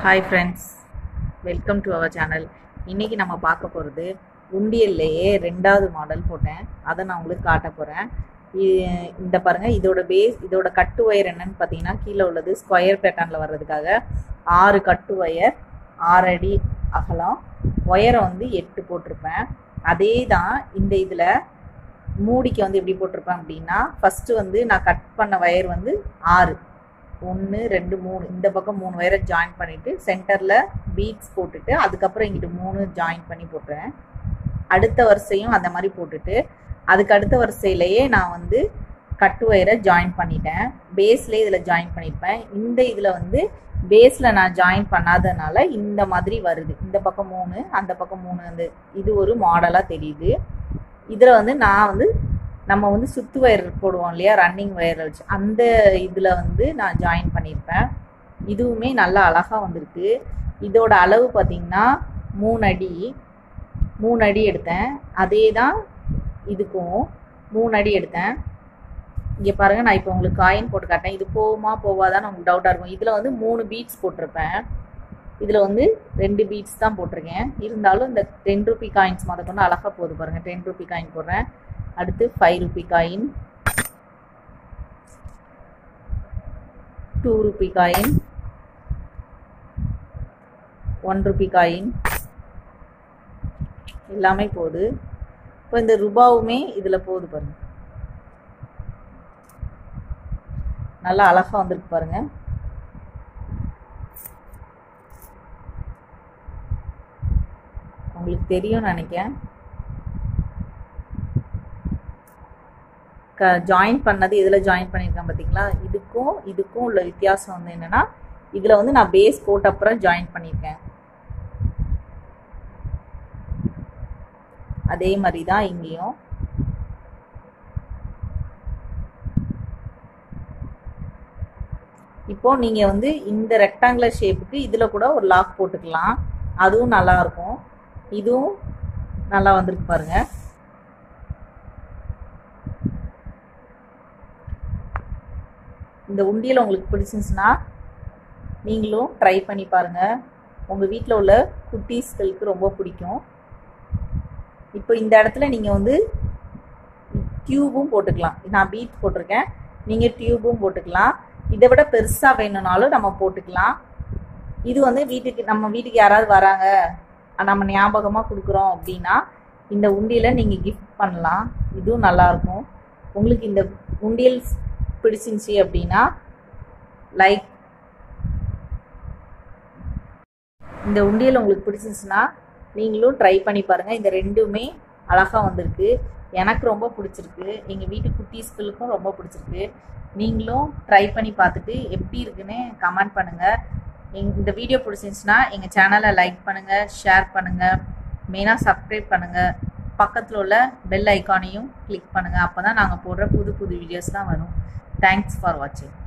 hi friends welcome to our channel இன்றைக்கி நம்ம பார்க்க போகிறது உண்டியல்லையே ரெண்டாவது மாடல் போட்டேன் அதை நான் உங்களுக்கு காட்ட போகிறேன் இந்த பாருங்கள் இதோட பேஸ் இதோட கட்டு ஒயர் என்னன்னு பார்த்தீங்கன்னா கீழே உள்ளது ஸ்கொயர் பேட்டர்னில் வர்றதுக்காக ஆறு கட்டு ஒயர் ஆறு அடி அகலம் ஒயரை வந்து எட்டு போட்டிருப்பேன் அதே தான் இந்த இதில் மூடிக்கு வந்து எப்படி போட்டிருப்பேன் அப்படின்னா ஃபஸ்ட்டு வந்து நான் கட் பண்ண ஒயர் வந்து ஆறு ஒன்று ரெண்டு மூணு இந்த பக்கம் மூணு வயரை ஜாயின் பண்ணிவிட்டு சென்டரில் பீட்ஸ் போட்டுட்டு அதுக்கப்புறம் இங்கிட்டு மூணு ஜாயின் பண்ணி போட்டுறேன் அடுத்த வரிசையும் அந்த மாதிரி போட்டுட்டு அதுக்கு அடுத்த வரிசையிலேயே நான் வந்து கட்டு வயரை ஜாயின் பண்ணிட்டேன் பேஸ்லேயே இதில் ஜாயின் பண்ணியிருப்பேன் இந்த இதில் வந்து பேஸில் நான் ஜாயின் பண்ணாதனால இந்த மாதிரி வருது இந்த பக்கம் மூணு அந்த பக்கம் மூணு அந்த இது ஒரு மாடலாக தெரியுது இதில் வந்து நான் வந்து நம்ம வந்து சுத்து வயர் போடுவோம் இல்லையா ரன்னிங் வயர் வச்சு அந்த இதில் வந்து நான் ஜாயின் பண்ணியிருப்பேன் இதுவுமே நல்லா அழகாக வந்திருக்கு இதோட அளவு பார்த்திங்கன்னா மூணு அடி மூணு அடி எடுத்தேன் அதே தான் இதுக்கும் மூணு அடி எடுத்தேன் இங்கே பாருங்கள் நான் இப்போ உங்களுக்கு காயின் போட்டு காட்டேன் இது போகுமா போவாதான்னு உங்களுக்கு டவுட்டாக இருக்கும் இதில் வந்து மூணு பீட்ஸ் போட்டிருப்பேன் இதில் வந்து ரெண்டு பீட்ஸ் தான் போட்டிருக்கேன் இருந்தாலும் இந்த டென் ருபி காயின்ஸ் மொதல் கொண்டு அழகாக போகுது பாருங்கள் டென் ருபி காயின் போடுறேன் அடுத்து five rupee coin two rupee coin one rupee coin எல்லாமே போகுது இப்போ இந்த ரூபாவுமே இதில் போகுது பாருங்க நல்லா அழகாக வந்திருக்கு பாருங்க உங்களுக்கு தெரியும்னு நினைக்கிறேன் க ஜாயின் பண்ணது இதில் ஜாயின் பண்ணியிருக்கேன் பார்த்தீங்களா இதுக்கும் இதுக்கும் உள்ள வித்தியாசம் வந்து என்னென்னா இதில் வந்து நான் பேஸ் போட்ட அப்புறம் ஜாயின் பண்ணியிருக்கேன் அதே மாதிரி தான் இங்கேயும் இப்போ நீங்கள் வந்து இந்த ரெக்டாங்குலர் ஷேப்புக்கு இதில் கூட ஒரு லாக் போட்டுக்கலாம் அதுவும் நல்லா இருக்கும் இதுவும் நல்லா வந்திருக்கு பாருங்கள் இந்த உண்டியல் உங்களுக்கு பிடிச்சிருந்துச்சுன்னா நீங்களும் ட்ரை பண்ணி பாருங்கள் உங்கள் வீட்டில் உள்ள குட்டீஸ்களுக்கு ரொம்ப பிடிக்கும் இப்போ இந்த இடத்துல நீங்கள் வந்து டியூபும் போட்டுக்கலாம் நான் பீட் போட்டிருக்கேன் நீங்கள் டியூபும் போட்டுக்கலாம் இதை விட பெருசாக வேணும்னாலும் நம்ம போட்டுக்கலாம் இது வந்து வீட்டுக்கு நம்ம வீட்டுக்கு யாராவது வராங்க நம்ம ஞாபகமாக கொடுக்குறோம் அப்படின்னா இந்த உண்டியலை நீங்கள் கிஃப்ட் பண்ணலாம் இதுவும் நல்லாயிருக்கும் உங்களுக்கு இந்த உண்டியல் பிடிச்சிருந்துச்சி அப்படின்னா லைக் இந்த உண்டியல் உங்களுக்கு பிடிச்சிருந்துச்சுன்னா நீங்களும் ட்ரை பண்ணி பாருங்கள் இந்த ரெண்டுமே அழகாக வந்திருக்கு எனக்கு ரொம்ப பிடிச்சிருக்கு எங்கள் வீட்டு குட்டீஸ்களுக்கும் ரொம்ப பிடிச்சிருக்கு நீங்களும் ட்ரை பண்ணி பார்த்துட்டு எப்படி இருக்குன்னு கமெண்ட் பண்ணுங்கள் எங் இந்த வீடியோ பிடிச்சிருந்துச்சுன்னா எங்கள் சேனலை லைக் பண்ணுங்கள் ஷேர் பண்ணுங்கள் மெயினாக சப்ஸ்கிரைப் பண்ணுங்கள் பக்கத்தில் உள்ள பெல் ஐக்கானையும் கிளிக் பண்ணுங்கள் அப்போ தான் நாங்கள் போடுற புது புது வீடியோஸ் தான் வரும் தேங்க்ஸ் ஃபார் வாட்சிங்